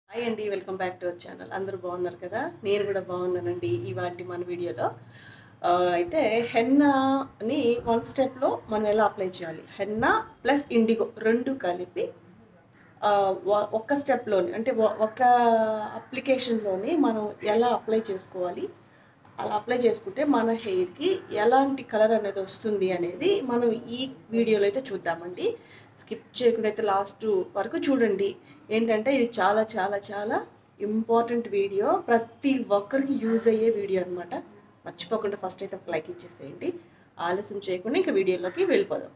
hi అండి welcome back to our channel అందరూ బాగున్నారు కదా నేను కూడా బాగున్నానండి ఇవాళ మన వీడియోలో ఆ, అయితే హెన్నాని వన్ స్టెప్లో మనం ఎలా అప్లై చేయాలి హెన్నా ప్లస్ ఇండిగో రెండు కలిపి ఆ, వ- ఒక్క స్టెప్లోని అంటే ఒ- ఒక అప్లికేషన్లోని మనం ఎలా అప్లై చేసుకోవాలి అలా అప్లై చేసుకుంటే మన హెయిర్కి ఎలాంటి కలర్ అనేది వస్తుంది అనేది మనం ఈ వీడియోలో అయితే చూద్దామండి స్కిప్ చేయకుండా అయితే లాస్ట్ వరకు చూడండి ఏంటంటే ఇది చాలా చాలా చాలా ఇంపార్టెంట్ వీడియో ప్రతి ఒక్కరికి యూజ్ అయ్యే వీడియో అనమాట మర్చిపోకుండా ఫస్ట్ అయితే ఒక లైక్ ఇచ్చేసేయండి ఆలస్యం చేయకుండా ఇంకా వీడియోలోకి వెళ్ళిపోదాం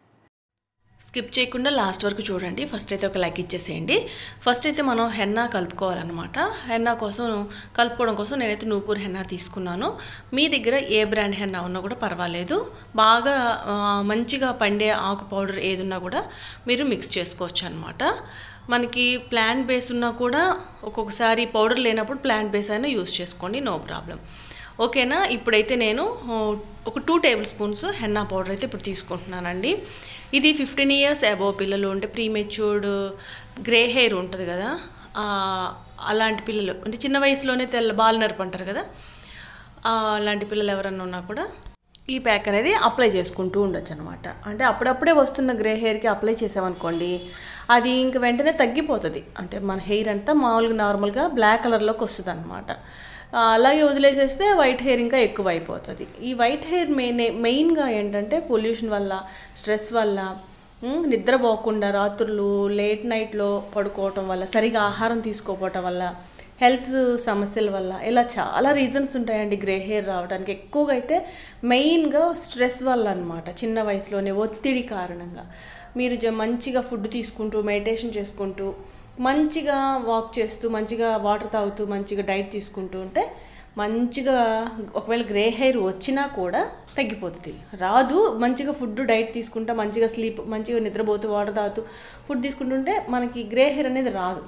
స్కిప్ చేయకుండా లాస్ట్ వరకు చూడండి ఫస్ట్ అయితే ఒక లైక్ ఇచ్చేసేయండి ఫస్ట్ అయితే మనం హెన్నా కలుపుకోవాలన్నమాట హెన్నా కోసం కలుపుకోవడం కోసం నేనైతే నూపూర్ హెన్నా తీసుకున్నాను మీ దగ్గర ఏ బ్రాండ్ హెన్నా ఉన్నా కూడా పర్వాలేదు బాగా ఆ, మంచిగా పండే ఆకు పౌడర్ ఏది ఉన్నా కూడా మీరు మిక్స్ చేసుకోవచ్చు అనమాట మనకి ప్లాంట్ బేస్ ఉన్నా కూడా ఒక్కొక్కసారి పౌడర్ లేనప్పుడు ప్లాంట్ బేస్ అయినా యూస్ చేసుకోండి నో ప్రాబ్లం ఓకేనా ఇప్పుడైతే నేను ఆ, ఒక two tablespoons henna powder అయితే ఇప్పుడు తీసుకుంటున్నానండి ఇది ఫిఫ్టీన్ ఇయర్స్ అబోవ్ పిల్లలు అంటే ప్రీమెచ్యూర్డ్ గ్రే హెయిర్ ఉంటుంది కదా ఆ, అలాంటి పిల్లలు అంటే చిన్న వయసులోనే తెల్ల బాల్ నరపు అంటారు కదా ఆ, అలాంటి పిల్లలు ఎవరన్నా ఉన్నా కూడా ఈ ప్యాక్ అనేది అప్లై చేసుకుంటూ ఉండొచ్చు అనమాట అంటే అప్పుడప్పుడే వస్తున్న గ్రే హెయిర్కి అప్లై చేసామనుకోండి అది ఇంక వెంటనే తగ్గిపోతుంది అంటే మన హెయిర్ అంతా మామూలుగా నార్మల్గా బ్లాక్ కలర్లోకి వస్తుంది అనమాట అలాగే వదిలేసేస్తే వైట్ హెయిర్ ఇంకా ఎక్కువ అయిపోతుంది ఈ వైట్ హెయిర్ మెయిన్ మెయిన్గా ఏంటంటే పొల్యూషన్ వల్ల స్ట్రెస్ వల్ల ఉమ్, నిద్రపోకుండా రాత్రులు లేట్ నైట్లో పడుకోవటం వల్ల సరిగా ఆహారం తీసుకోకపోవటం వల్ల హెల్త్ సమస్యల వల్ల ఇలా చాలా రీజన్స్ ఉంటాయండి గ్రే హెయిర్ రావడానికి ఎక్కువగా అయితే మెయిన్గా స్ట్రెస్ వల్ల అనమాట చిన్న వయసులోనే ఒత్తిడి కారణంగా మీరు జ- మంచిగా ఫుడ్ తీసుకుంటూ మెడిటేషన్ చేసుకుంటూ మంచిగా వాక్ చేస్తూ మంచిగా వాటర్ తాగుతూ మంచిగా డైట్ తీసుకుంటూ ఉంటే మంచిగా ఒకవేళ గ్రే హెయిర్ వచ్చినా కూడా తగ్గిపోతుంది రాదు మంచిగా ఫుడ్ డైట్ తీసుకుంటా మంచిగా స్లీప్ మంచిగా నిద్రపోతూ వాటర్ తాగుతూ ఫుడ్ తీసుకుంటుంటే మనకి గ్రే హెయిర్ అనేది రాదు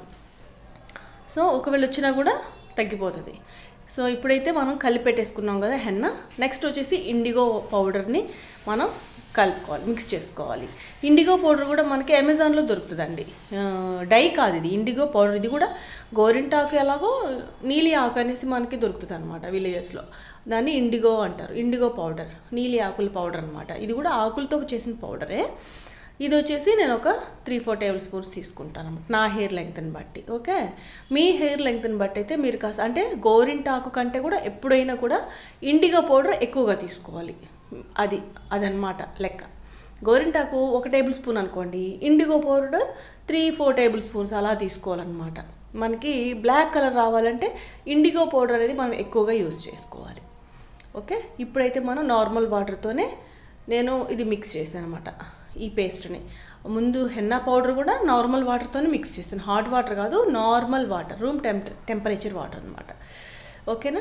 సో ఒకవేళ వచ్చినా కూడా తగ్గిపోతుంది సో ఇప్పుడైతే మనం కలిపి పెట్టేసుకున్నాం కదా హెన్న నెక్స్ట్ వచ్చేసి ఇండిగో పౌడర్ని మనం కలుపుకోవాలి మిక్స్ చేసుకోవాలి ఇండిగో పౌడర్ కూడా మనకి అమెజాన్లో దొరుకుతుందండి ఆ, డై కాదు ఇది ఇండిగో పౌడర్ ఇది కూడా గోరింటాకు ఎలాగో నీలి ఆకు అనేసి మనకి దొరుకుతుంది అనమాట విలేజెస్లో దాన్ని ఇండిగో అంటారు ఇండిగో పౌడర్ నీలి ఆకుల పౌడర్ అనమాట ఇది కూడా ఆకులతో చేసిన పౌడరే ఇది వచ్చేసి నేను ఒక త్రీ ఫోర్ టేబుల్ స్పూన్స్ తీసుకుంటాను అన్నమాట నా హెయిర్ లెంగ్త్ని బట్టి ఓకే మీ హెయిర్ లెంగ్త్ని బట్టి అయితే మీరు కాస్త అంటే గోరింటాకు కంటే కూడా ఎప్పుడైనా కూడా ఇండిగో పౌడర్ ఎక్కువగా తీసుకోవాలి అది అదనమాట లెక్క గోరింటాకు ఒక టేబుల్ స్పూన్ అనుకోండి indigo powder three four tablespoons అలా తీసుకోవాలన్నమాట మనకి బ్లాక్ కలర్ రావాలంటే ఇండిగో పౌడర్ అనేది మనం ఎక్కువగా యూజ్ చేసుకోవాలి ఓకే ఇప్పుడైతే మనం నార్మల్ వాటర్తోనే నేను ఇది మిక్స్ చేశాను అనమాట ఈ పేస్ట్ని ముందు హెన్నా పౌడర్ కూడా నార్మల్ వాటర్తోనే మిక్స్ చేశాను హాట్ వాటర్ కాదు normal water room temp temperature water అనమాట ఓకేనా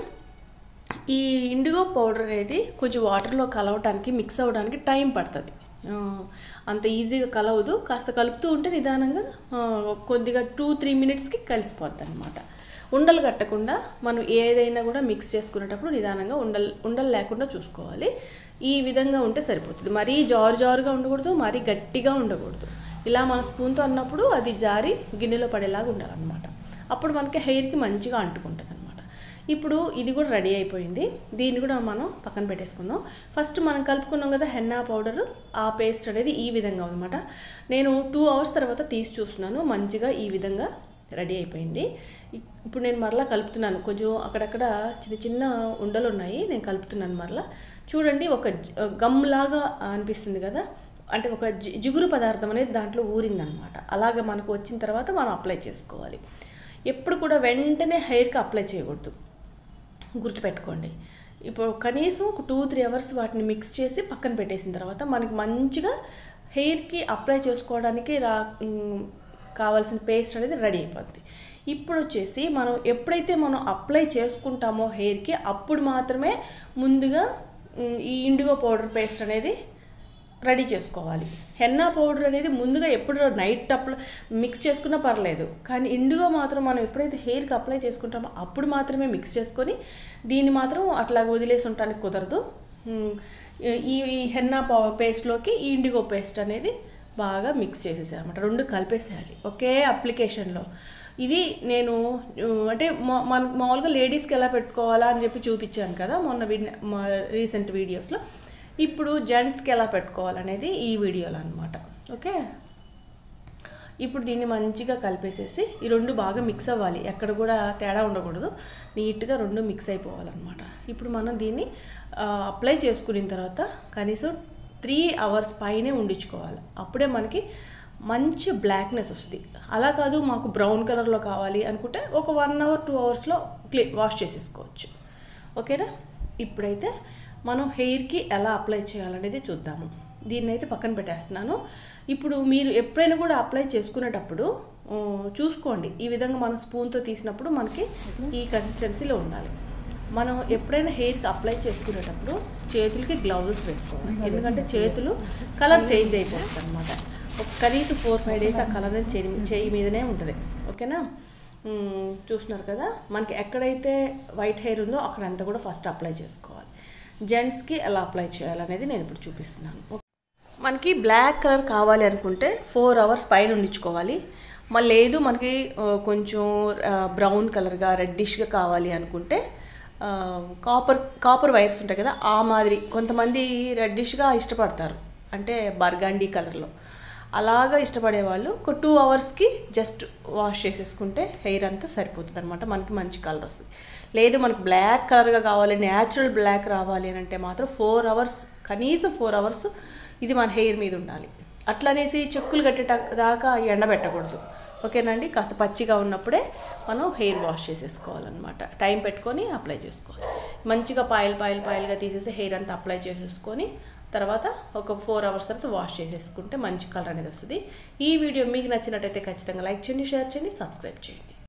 ఈ ఇండిగో పౌడర్ అనేది కొంచెం వాటర్లో కలవటానికి మిక్స్ అవ్వడానికి టైం పడుతుంది ఆ, అంత ఈజీగా కలవదు కాస్త కలుపుతూ ఉంటే నిదానంగా ఆ, కొద్దిగా టూ త్రీ మినిట్స్కి కలిసిపోద్ది అనమాట ఉండలు కట్టకుండా మనం ఏదైనా కూడా మిక్స్ చేసుకునేటప్పుడు నిదానంగా ఉండలు ఉండలు లేకుండా చూసుకోవాలి ఈ విధంగా ఉంటే సరిపోతుంది మరీ జారు జారుగా ఉండకూడదు మరీ గట్టిగా ఉండకూడదు ఇలా మన స్పూన్తో అన్నప్పుడు అది జారి గిన్నెలో పడేలాగా ఉండాలన్నమాట అప్పుడు మనకి హెయిర్కి మంచిగా అంటుకుంటుంది అనమాట ఇప్పుడు ఇది కూడా రెడీ అయిపోయింది దీన్ని కూడా మనం పక్కన పెట్టేసుకుందాం ఫస్ట్ మనం కలుపుకున్నాం కదా హెన్నా పౌడర్ ఆ పేస్ట్ అనేది ఈ విధంగా ఉందన్నమాట నేను టూ అవర్స్ తర్వాత తీసి చూస్తున్నాను మంచిగా ఈ విధంగా రెడీ అయిపోయింది ఇ- ఇప్పుడు నేను మరలా కలుపుతున్నాను కొంచెం అక్కడక్కడ చిన్న చిన్న ఉండలు ఉన్నాయి నేను కలుపుతున్నాను మరలా చూడండి ఒక జ- గమ్ లాగా అనిపిస్తుంది కదా అంటే ఒక జి- జిగురు పదార్థం అనేది దాంట్లో ఊరిందనమాట అలాగ మనకు వచ్చిన తర్వాత మనం అప్లై చేసుకోవాలి ఎప్పుడు కూడా వెంటనే హెయిర్కి అప్లై చేయకూడదు గుర్తుపెట్టుకోండి ఇప్పుడు కనీసం ఒక టూ త్రీ అవర్స్ వాటిని మిక్స్ చేసి పక్కన పెట్టేసిన తర్వాత మనకి మంచిగా హెయిర్కి అప్లై చేసుకోవడానికి రా ఉమ్, కావాల్సిన పేస్ట్ అనేది రెడీ అయిపోద్ది ఇప్పుడు వచ్చేసి మనం ఎప్పుడైతే మనం అప్లై చేసుకుంటామో హెయిర్కి అప్పుడు మాత్రమే ముందుగా ఉమ్, ఈ ఇండిగో పౌడర్ పేస్ట్ అనేది రెడీ చేసుకోవాలి హెన్నా పౌడర్ అనేది ముందుగా ఎప్పుడు నైట్ అప్లై మిక్స్ చేసుకున్నా పర్లేదు కానీ ఇండిగో మాత్రం మనం ఎప్పుడైతే హెయిర్కి అప్లై చేసుకుంటామో అప్పుడు మాత్రమే మిక్స్ చేసుకొని దీన్ని మాత్రం అట్లా వదిలేసి ఉండటానికి కుదరదు ఉమ్, ఈ ఈ హెన్నా పౌ పేస్ట్లోకి ఈ ఇండిగో పేస్ట్ అనేది బాగా మిక్స్ చేసేసాయి అనమాట రెండు కలిపేసేయాలి ఒకే అప్లికేషన్లో ఇది నేను ఆ, అంటే మా- మన మామూలుగా లేడీస్కి ఎలా పెట్టుకోవాలా అని చెప్పి చూపించాను కదా మొన్న విన్- మా రీసెంట్ వీడియోస్లో ఇప్పుడు జెంట్స్కి ఎలా పెట్టుకోవాలనేది ఈ వీడియోలో అనమాట ఓకే ఇప్పుడు దీన్ని మంచిగా కలిపేసేసి ఈ రెండు బాగా మిక్స్ అవ్వాలి ఎక్కడ కూడా తేడా ఉండకూడదు నీట్గా రెండు మిక్స్ అయిపోవాలన్నమాట ఇప్పుడు మనం దీన్ని అప్లై చేసుకున్న తర్వాత కనీసం త్రీ అవర్స్ పైనే ఉండించుకోవాలి అప్పుడే మనకి మంచి బ్లాక్నెస్ వస్తుంది అలా కాదు మాకు బ్రౌన్ కలర్లో కావాలి అనుకుంటే ఒక వన్ అవర్ టూ అవర్స్లో క్లీ వాష్ చేసేసుకోవచ్చు ఓకేనా ఇప్పుడైతే మనం హెయిర్కి ఎలా అప్లై చేయాలనేది చూద్దాము దీన్ని అయితే పక్కన పెట్టేస్తున్నాను ఇప్పుడు మీరు ఎప్పుడైనా కూడా అప్లై చేసుకునేటప్పుడు ఆ, చూసుకోండి ఈ విధంగా మనం స్పూన్తో తీసినప్పుడు మనకి ఈ కన్సిస్టెన్సీలో ఉండాలి మనం ఎప్పుడైనా హెయిర్కి అప్లై చేసుకునేటప్పుడు చేతులకి గ్లౌజెస్ వేసుకోవాలి ఎందుకంటే చేతులు కలర్ చేంజ్ అయిపోతుంది అనమాట ఒక కనీసం ఫోర్ ఫైవ్ డేస్ ఆ కలర్ అనేది చేయి చేయి మీదనే ఉంటుంది ఓకేనా మ్మ్, చూస్తున్నారు కదా మనకి ఎక్కడైతే వైట్ హెయిర్ ఉందో అక్కడ అంతా కూడా ఫస్ట్ అప్లై చేసుకోవాలి జెంట్స్కి ఎలా అప్లై చేయాలనేది నేను ఇప్పుడు చూపిస్తున్నాను మనకి బ్లాక్ కలర్ కావాలి అనుకుంటే ఫోర్ అవర్స్ పైన ఉండించుకోవాలి మళ్ళీ లేదు మనకి ఆ, కొంచెం బ్రౌన్ కలర్గా రెడ్డిష్గా కావాలి అనుకుంటే ఆ, కాపర్ కాపర్ వైర్స్ ఉంటాయి కదా ఆ మాదిరి కొంతమంది రెడ్డిష్గా ఇష్టపడతారు అంటే బర్గండీ కలర్లో అలాగా ఇష్టపడే వాళ్ళు ఒక టూ అవర్స్కి జస్ట్ వాష్ చేసేసుకుంటే హెయిర్ అంతా సరిపోతుంది అనమాట మనకి మంచి కలర్ వస్తుంది లేదు మనకి బ్లాక్ కలర్గా కావాలి న్యాచురల్ బ్లాక్ రావాలి అని అంటే మాత్రం ఫోర్ అవర్స్ కనీసం ఫోర్ అవర్స్ ఇది మన హెయిర్ మీద ఉండాలి అట్లనేసి చెక్కులు కట్టేట దాకా ఎండబెట్టకూడదు ఓకేనండి కాస్త పచ్చిగా ఉన్నప్పుడే మనం హెయిర్ వాష్ చేసేసుకోవాలన్నమాట టైం పెట్టుకొని అప్లై చేసుకోవాలి మంచిగా పాయలు పాయలు పాయలుగా తీసేసి హెయిర్ అంతా అప్లై చేసేసుకొని తర్వాత ఒక ఫోర్ అవర్స్ తర్వాత వాష్ చేసేసుకుంటే మంచి కలర్ అనేది వస్తుంది ఈ వీడియో మీకు నచ్చినట్టయితే ఖచ్చితంగా లైక్ చేయండి షేర్ చేయండి సబ్స్క్రైబ్ చేయండి